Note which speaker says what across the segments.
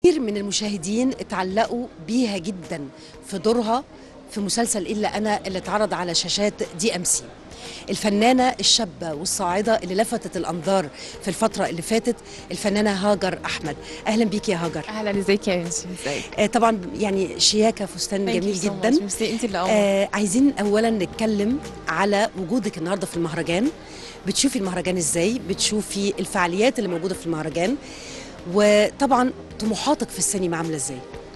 Speaker 1: كتير من المشاهدين اتعلقوا بيها جدا في دورها في مسلسل الا انا اللي اتعرض على شاشات دي ام سي الفنانه الشابه والصاعده اللي لفتت الانظار في الفتره اللي فاتت الفنانه هاجر احمد اهلا بيك يا هاجر
Speaker 2: اهلا ازيك يا انسي ازيك
Speaker 1: آه طبعا يعني شياكه فستان جميل جدا
Speaker 2: ميرسي انت اللي أول.
Speaker 1: آه عايزين اولا نتكلم على وجودك النهارده في المهرجان بتشوفي المهرجان ازاي بتشوفي الفعاليات اللي موجوده في المهرجان وطبعا طموحاتك في السينما عامله ازاي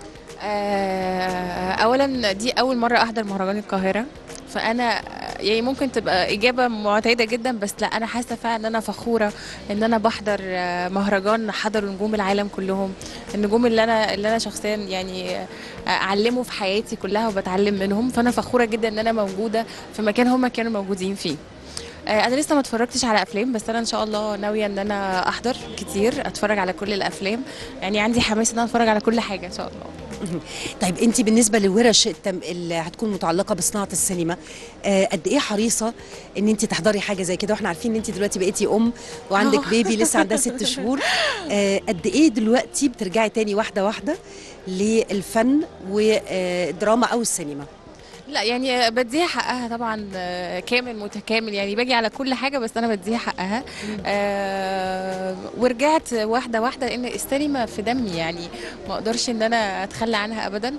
Speaker 2: آه اولا دي اول مره احضر مهرجان القاهره فانا يعني ممكن تبقى اجابه معتاده جدا بس لا انا حاسه فعلا ان انا فخوره ان انا بحضر آه، مهرجان حضروا نجوم العالم كلهم النجوم اللي انا اللي انا شخصيا يعني آه، اعلمه في حياتي كلها وبتعلم منهم فانا فخوره جدا ان انا موجوده في مكان هم كانوا موجودين فيه آه، انا لسه ما اتفرجتش على افلام بس انا ان شاء الله ناويه ان انا احضر كتير اتفرج على كل الافلام يعني عندي حماس ان انا اتفرج على كل حاجه ان شاء الله
Speaker 1: طيب انت بالنسبه للورش التم... اللي هتكون متعلقه بصناعه السينما آه قد ايه حريصه ان انت تحضري حاجه زي كده واحنا عارفين ان انت دلوقتي بقيتي ام وعندك
Speaker 2: آه.
Speaker 1: بيبي لسه عندها ست شهور آه قد ايه دلوقتي بترجعي تاني واحده واحده للفن والدراما او السينما
Speaker 2: لا يعني بديها حقها طبعا آه، كامل متكامل يعني باجي على كل حاجه بس انا بديها حقها آه ورجعت واحده واحده لان السينما في دمي يعني ما اقدرش ان انا اتخلى عنها ابدا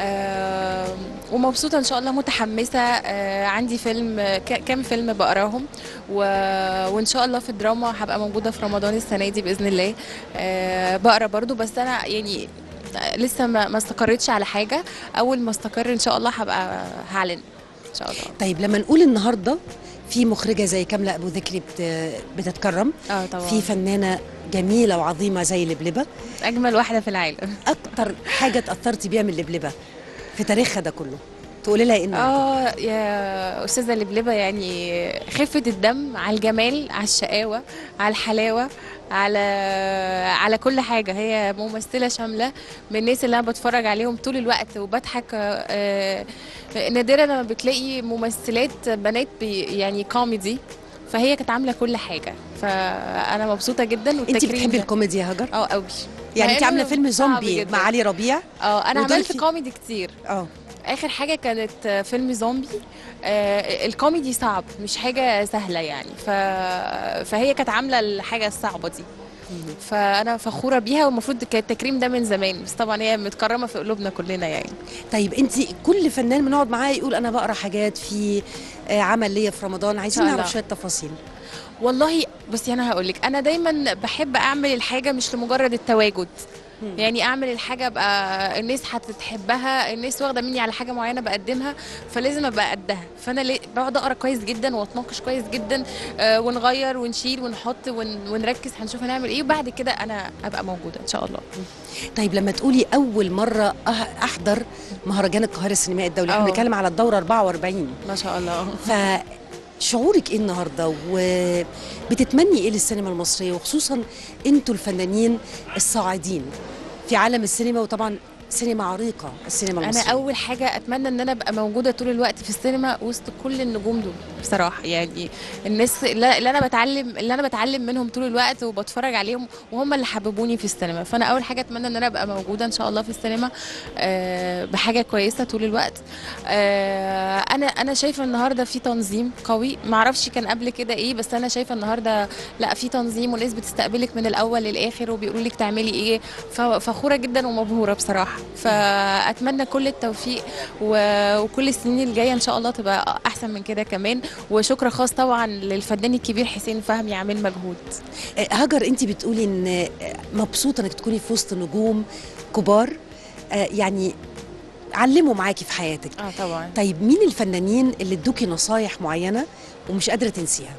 Speaker 2: آه ومبسوطه ان شاء الله متحمسه آه عندي فيلم ك- كام فيلم بقراهم و... وان شاء الله في الدراما هبقى موجوده في رمضان السنه دي باذن الله آه بقرا برضو بس انا يعني لسه ما ما استقرتش على حاجه اول ما استقر ان شاء الله هبقى هعلن ان شاء الله
Speaker 1: طيب لما نقول النهارده في مخرجه زي كامله ابو ذكري بت... بتتكرم
Speaker 2: اه طبعا
Speaker 1: في فنانه جميله وعظيمه زي لبلبه
Speaker 2: اجمل واحده في العالم
Speaker 1: اكتر حاجه اتاثرتي بيها من لبلبه في تاريخها ده كله تقولي لها ايه النهارده
Speaker 2: اه يا استاذه لبلبه يعني خفه الدم على الجمال على الشقاوه على الحلاوه على على كل حاجه هي ممثله شامله من الناس اللي انا بتفرج عليهم طول الوقت وبضحك آه، نادرا لما بتلاقي ممثلات بنات بي يعني كوميدي فهي كانت عامله كل حاجه فانا مبسوطه جدا
Speaker 1: انت
Speaker 2: والتكريم
Speaker 1: بتحبي
Speaker 2: ده-
Speaker 1: الكوميدي يا هاجر
Speaker 2: اه قوي
Speaker 1: يعني انت
Speaker 2: مع
Speaker 1: عامله
Speaker 2: إنه
Speaker 1: فيلم
Speaker 2: صعب
Speaker 1: زومبي
Speaker 2: جداً.
Speaker 1: مع علي ربيع
Speaker 2: اه انا
Speaker 1: ودول
Speaker 2: عملت
Speaker 1: في-
Speaker 2: كوميدي كتير
Speaker 1: اه
Speaker 2: اخر حاجه كانت آه، فيلم زومبي آه الكوميدي صعب مش حاجه سهله يعني ف... فهي كانت عامله الحاجه الصعبه دي فانا فخوره بيها والمفروض كان التكريم ده من زمان بس طبعا هي متكرمه في قلوبنا كلنا يعني
Speaker 1: طيب انت كل فنان بنقعد معاه يقول انا بقرا حاجات في آه، عمل ليا في رمضان عايزين
Speaker 2: شاء
Speaker 1: نعرف
Speaker 2: الله.
Speaker 1: شويه تفاصيل
Speaker 2: والله بصي انا هقول لك انا دايما بحب اعمل الحاجه مش لمجرد التواجد يعني اعمل الحاجه ابقى الناس هتحبها الناس واخده مني على حاجه معينه بقدمها فلازم ابقى قدها فانا ليه- بقعد اقرا كويس جدا واتناقش كويس جدا آه ونغير ونشيل ونحط ون ونركز هنشوف هنعمل ايه وبعد كده انا ابقى موجوده ان شاء الله
Speaker 1: طيب لما تقولي اول مره أح- احضر مهرجان القاهره السينمائي الدولي احنا
Speaker 2: اه.
Speaker 1: بنتكلم على الدوره 44
Speaker 2: ما شاء الله
Speaker 1: فشعورك ايه النهارده وبتتمني ايه للسينما المصريه وخصوصا انتوا الفنانين الصاعدين في عالم السينما وطبعا سينما عريقه السينما
Speaker 2: انا
Speaker 1: المصريه
Speaker 2: اول حاجه اتمنى ان انا ابقى موجوده طول الوقت في السينما وسط كل النجوم دول بصراحه يعني الناس اللي اللي انا بتعلم اللي انا بتعلم منهم طول الوقت وبتفرج عليهم وهم اللي حببوني في السينما فانا اول حاجه اتمنى ان انا ابقى موجوده ان شاء الله في السينما آه، بحاجه كويسه طول الوقت آه، انا انا شايفه النهارده في تنظيم قوي ما اعرفش كان قبل كده ايه بس انا شايفه النهارده لا في تنظيم وناس بتستقبلك من الاول للاخر وبيقولوا لك تعملي ايه ف- فخوره جدا ومبهوره بصراحه فاتمنى كل التوفيق و- وكل السنين الجايه ان شاء الله تبقى احسن من كده كمان وشكر خاص طبعا للفنان الكبير حسين فهمي عامل مجهود
Speaker 1: آه، هاجر انت بتقولي ان آه، مبسوطه انك تكوني في وسط نجوم كبار آه، يعني علموا معاكي في حياتك
Speaker 2: اه طبعا
Speaker 1: طيب مين الفنانين اللي ادوكي نصايح معينه ومش قادره تنسيها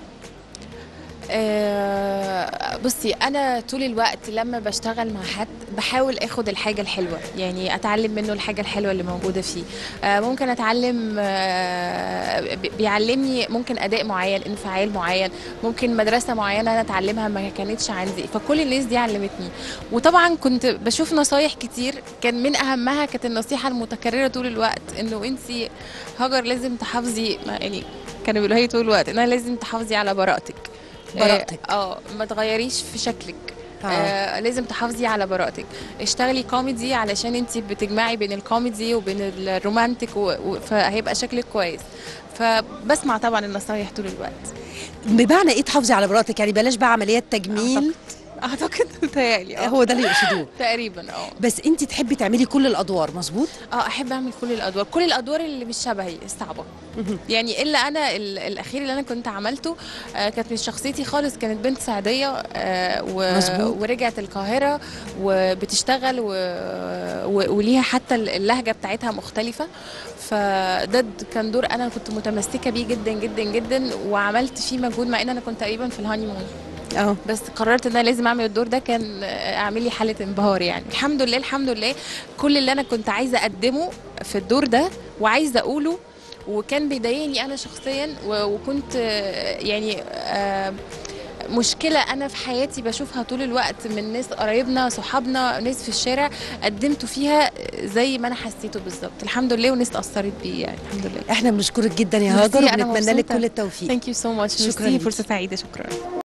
Speaker 2: آه، بصي انا طول الوقت لما بشتغل مع حد بحاول اخد الحاجه الحلوه يعني اتعلم منه الحاجه الحلوه اللي موجوده فيه آه، ممكن اتعلم آه، بي- بيعلمني ممكن اداء معين انفعال معين ممكن مدرسه معينه انا اتعلمها ما كانتش عندي فكل الناس دي علمتني وطبعا كنت بشوف نصايح كتير كان من اهمها كانت النصيحه المتكرره طول الوقت انه انت هاجر لازم تحافظي ما- يعني كانوا بيقولوا لي طول الوقت انها لازم تحافظي على براءتك
Speaker 1: براءتك.
Speaker 2: اه آه، ما تغيريش في شكلك
Speaker 1: آه.
Speaker 2: آه لازم تحافظي على براءتك اشتغلي كوميدي علشان انت بتجمعي بين الكوميدي وبين الرومانتك و... و... فهيبقى شكلك كويس فبسمع طبعا النصايح طول الوقت
Speaker 1: بمعنى ايه تحافظي على براءتك يعني بلاش بقى عمليات تجميل
Speaker 2: اعتقد متهيألي اه
Speaker 1: هو ده اللي يقصدوه
Speaker 2: تقريبا اه
Speaker 1: بس انت تحبي تعملي كل الادوار مظبوط
Speaker 2: اه احب اعمل كل الادوار كل الادوار اللي مش شبهي الصعبه يعني الا انا ال- الاخير اللي انا كنت عملته آه كانت مش شخصيتي خالص كانت بنت سعوديه آه و...
Speaker 1: مظبوط.
Speaker 2: ورجعت القاهره وبتشتغل و... و... وليها حتى اللهجه بتاعتها مختلفه فده د- كان دور انا كنت متمسكه بيه جدا جدا جدا وعملت فيه مجهود مع ان انا كنت تقريبا في الهاني مون
Speaker 1: اه
Speaker 2: بس قررت ان انا لازم اعمل الدور ده كان اعمل لي حاله انبهار يعني الحمد لله الحمد لله كل اللي انا كنت عايزه اقدمه في الدور ده وعايزه اقوله وكان بيضايقني انا شخصيا و- وكنت آه، يعني آه، مشكلة أنا في حياتي بشوفها طول الوقت من ناس قرايبنا صحابنا ناس في الشارع قدمته فيها زي ما أنا حسيته بالظبط الحمد لله وناس تأثرت بيه يعني الحمد لله
Speaker 1: احنا بنشكرك جدا يا
Speaker 2: ميرسي،
Speaker 1: هاجر
Speaker 2: أنا
Speaker 1: وبنتمنى لك
Speaker 2: مبسوطة.
Speaker 1: كل التوفيق
Speaker 2: ثانك يو سو ماتش
Speaker 1: شكراً
Speaker 2: ميرسي
Speaker 1: ليكي.
Speaker 2: فرصة سعيدة شكرا